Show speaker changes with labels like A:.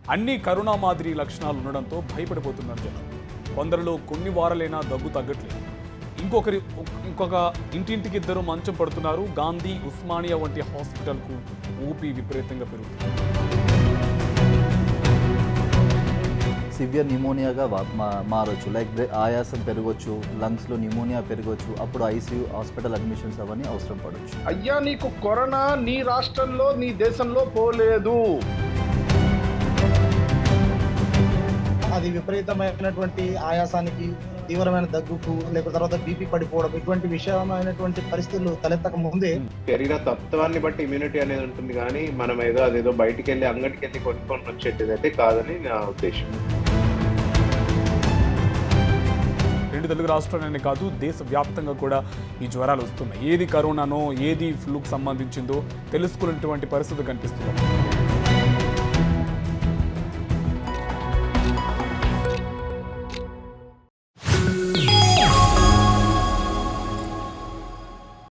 A: అన్ని కరోనా మాదిరి లక్షణాలు ఉండడంతో భయపడిపోతున్నారు జనం కొందరిలో కొన్ని వారాలైనా దగ్గు తగ్గట్లేదు ఇంకొకరి ఇంకొక ఇంటింటికి ఇద్దరు మంచం పడుతున్నారు గాంధీ ఉస్మానియా వంటి హాస్పిటల్కు ఊపి విపరీతంగా పెరుగుతుంది
B: సివియర్ న్యూమోనియాగా వా- మా- మారొచ్చు లైక్ దే- ఆయాసం పెరగొచ్చు లంగ్స్లో న్యూమోనియా పెరగొచ్చు అప్పుడు ఐసీయూ హాస్పిటల్ అడ్మిషన్స్ అవన్నీ అవసరం పడవచ్చు
C: అయ్యా నీకు కరోనా నీ రాష్ట్రంలో నీ దేశంలో పోలేదు
D: అది విపరీతమైనటువంటి ఆయాసానికి తీవ్రమైన దగ్గుకు లేకపోతే తర్వాత బీపీ పడిపోవడం ఇటువంటి విషయమైనటువంటి పరిస్థితులు తలెత్తక ముందే
E: శరీర తత్వాన్ని బట్టి ఇమ్యూనిటీ అనేది ఉంటుంది కానీ మనం ఏదో అదేదో బయటికి వెళ్ళి అంగడికి వెళ్ళి కొనుక్కొని వచ్చేటిది అయితే కాదని నా ఉద్దేశం
A: రెండు తెలుగు రాష్ట్రాలనే కాదు దేశవ్యాప్తంగా కూడా ఈ జ్వరాలు వస్తున్నాయి ఏది కరోనానో ఏది ఫ్లూకు సంబంధించిందో తెలుసుకున్నటువంటి పరిస్థితి కనిపిస్తుంది